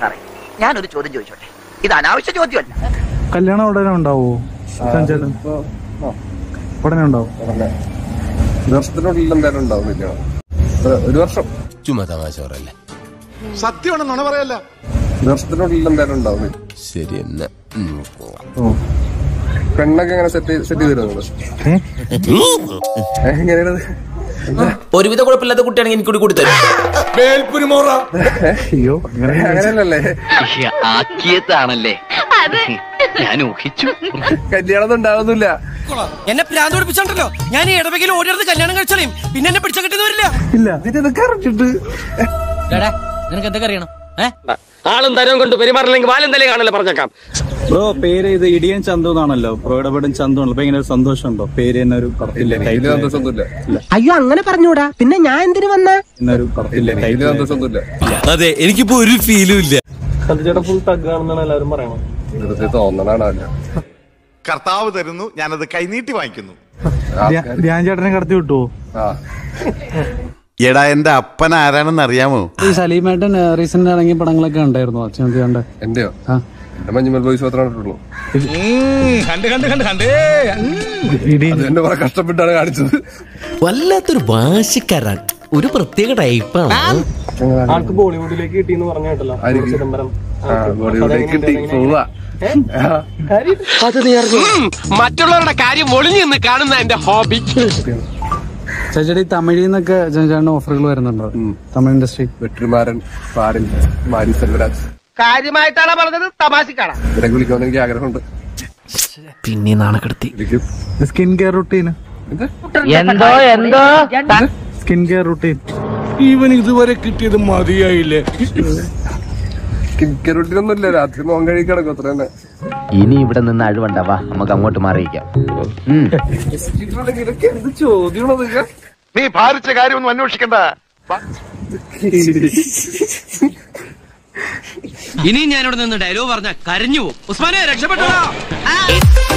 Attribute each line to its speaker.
Speaker 1: സാറേ ഞാനൊരു ചോദ്യം ചോദിച്ചോട്ടെ ഇത് അനാവശ്യ ചോദ്യമല്ല
Speaker 2: കല്യാണം ഉടനെ ഉണ്ടാവോ ചേട്ടൻ
Speaker 3: ഇപ്പൊ, ആ,
Speaker 2: ഉടനെ ഉണ്ടാവും
Speaker 3: ഉടനെ. ഒരു വർഷത്തിനുള്ളിൽ എന്തായാലും ഉണ്ടാവും കല്യാണം ഒരു- ഒരു വർഷം
Speaker 4: ചുമ്മാ തമാശ പറയല്ലേ
Speaker 5: സത്യമാണ് നുണ പറയല്ല
Speaker 3: ഒരു വർഷത്തിനുള്ളിൽ എന്തായാലും ഉണ്ടാവും
Speaker 4: ശരി എന്നാ ഉം, പോവാം.
Speaker 3: പെണ്ണൊക്കെ എങ്ങനെ സെറ്റ് സെറ്റ് ചെയ്ത് തരുന്നത് എങ്ങനെയാണ്
Speaker 6: ഒരുവിധ കുഴപ്പമില്ലാത്ത കുട്ടിയാണെങ്കിൽ എനിക്ക് കൂടി കൊടുത്തരും
Speaker 2: അയ്യോ അങ്ങനെ
Speaker 3: അങ്ങനെയല്ലല്ലേ
Speaker 1: ആക്കിയതാണല്ലേ ഞാൻ ഊഹിച്ചു
Speaker 3: കല്യാണം ഒന്നും ഉണ്ടാവുന്നില്ല
Speaker 7: എന്നെ പ്രാന്ത് പഠിപ്പിച്ചോണ്ടല്ലോ ഞാൻ ഈ ഇടവകയിൽ ഓടിയെടുത്ത് കല്യാണം കഴിച്ചാലും പിന്നെ എന്നെ പിടിച്ച കിട്ടുന്ന വരില്ല
Speaker 2: ഇല്ല
Speaker 3: ഇതിനൊക്കെ അറിഞ്ഞിട്ട്
Speaker 7: നിനക്ക് എന്തൊക്കെ അറിയണം
Speaker 6: ആളും തരവും കൊണ്ട് പെരുമാറില്ലെങ്കിൽ വാലും തലേ കാണല്ലേ പറഞ്ഞേക്കാം
Speaker 2: ബ്രോ പേര് ഇത് ഇടിയൻ ചന്തു എന്നാണല്ലോ ബ്രോയുടെ പേരും ചന്തു ആണല്ലോ അപ്പൊ ഇങ്ങനെ ഒരു സന്തോഷമുണ്ടോ പേര് തന്നെ ഒരു പറത്തില്ലേ
Speaker 3: ഇതിൽ സന്തോഷമൊന്നുമില്ല
Speaker 7: അയ്യോ അങ്ങനെ പറഞ്ഞൂടാ പിന്നെ ഞാൻ എന്തിനു വന്ന
Speaker 2: ഒരു പറത്തില്ലേ
Speaker 3: ഇതിൽ സന്തോഷമൊന്നുമില്ല
Speaker 4: അതെ എനിക്കിപ്പോ ഒരു ഫീലും ഇല്ല
Speaker 2: ചേട്ടാ ഫുൾ തഗ്ഗാണെന്നാണ് എല്ലാവരും പറയണത്
Speaker 3: വെറുതെ തോന്നണാണ് അല്ല
Speaker 5: കർത്താവ് തരുന്നു ഞാനത് കൈനീട്ടി വാങ്ങിക്കുന്നു
Speaker 2: ധ്യാൻ ചേട്ടനെ കടത്തി വിട്ടുവോ
Speaker 3: ആ
Speaker 5: എടാ എന്റെ അപ്പൻ ആരാണെന്ന് അറിയാമോ
Speaker 2: ഈ സലീമേട്ടൻ റീസെന്റ് ഇറങ്ങിയ പടങ്ങളൊക്കെ ഉണ്ടായിരുന്നു അച്ഛൻ കണ്ട
Speaker 3: എന്റെയോ എന്റെ മഞ്ഞുമൽ ബോയ്സ് മാത്രമേ കണ്ടിട്ടുള്ളൂ അത് എന്നെ കുറെ കഷ്ടപ്പെട്ടാണ് കാണിച്ചത്
Speaker 6: വല്ലാത്തൊരു വാശിക്കാരൻ ഒരു പ്രത്യേക ടൈപ്പാണ്
Speaker 2: ആൾക്ക് ബോളിവുഡിലേക്ക് കിട്ടിയെന്ന് പറഞ്ഞ കേട്ടല്ലോ
Speaker 3: ആയിരിക്കും.
Speaker 2: ചിദംബരം
Speaker 3: ആ ബോളിവുഡിലേക്ക് കിട്ടി പോവാ
Speaker 6: അത് നീ അറിഞ്ഞു മറ്റുള്ളവരുടെ കാര്യം ഒളിഞ്ഞു നിന്ന് കാണുന്ന എന്റെ ഹോബി
Speaker 2: ചേച്ചി തമിഴിൽ നിന്നൊക്കെ ചേട്ടന് ഓഫറുകൾ വരുന്നുണ്ടോ തമിഴ് ഇൻഡസ്ട്രി
Speaker 3: വെട്ടിമാരൻ പാടിൽ മാരി സെൽവരാജ്
Speaker 1: കാര്യമായിട്ടാണ് പറഞ്ഞത് തമാശക്കാണ്
Speaker 3: ഇവരൊക്കെ വിളിക്കാൻ എനിക്ക് ആഗ്രഹമുണ്ട്
Speaker 6: പിന്നെ നാണക്കെടുത്തി
Speaker 3: വിളിക്കും
Speaker 2: സ്കിൻ കെയർ റുട്ടീൻ
Speaker 3: ഇത്
Speaker 1: എന്തോ എന്തോ
Speaker 2: സ്കിൻ കെയർ റുട്ടീൻ
Speaker 4: ഇവൻ ഇതുവരെ കിട്ടിയത് മതിയായില്ലേ
Speaker 3: കിക്കറുട്ടിനൊന്നും ഇല്ല രാത്രി മോൻ കഴി കിടക്കും അത്ര തന്നെ
Speaker 1: ഇനി ഇവിടെ നിന്ന് അഴിവണ്ടാവാ നമുക്ക് അങ്ങോട്ട് മാറിയിക്കാം
Speaker 3: ഇതൊക്കെ എന്ത് ചോദ്യമാണത് ഇതൊക്കെ?
Speaker 5: നീ ഭാരിച്ച കാര്യമൊന്നും അന്വേഷിക്കണ്ട
Speaker 7: ഇനിയും ഞാനിവിടെ നിന്ന് ഡയലോഗ് പറഞ്ഞ കരഞ്ഞു പോകും ഉസ്മാനെ രക്ഷപ്പെട്ടോ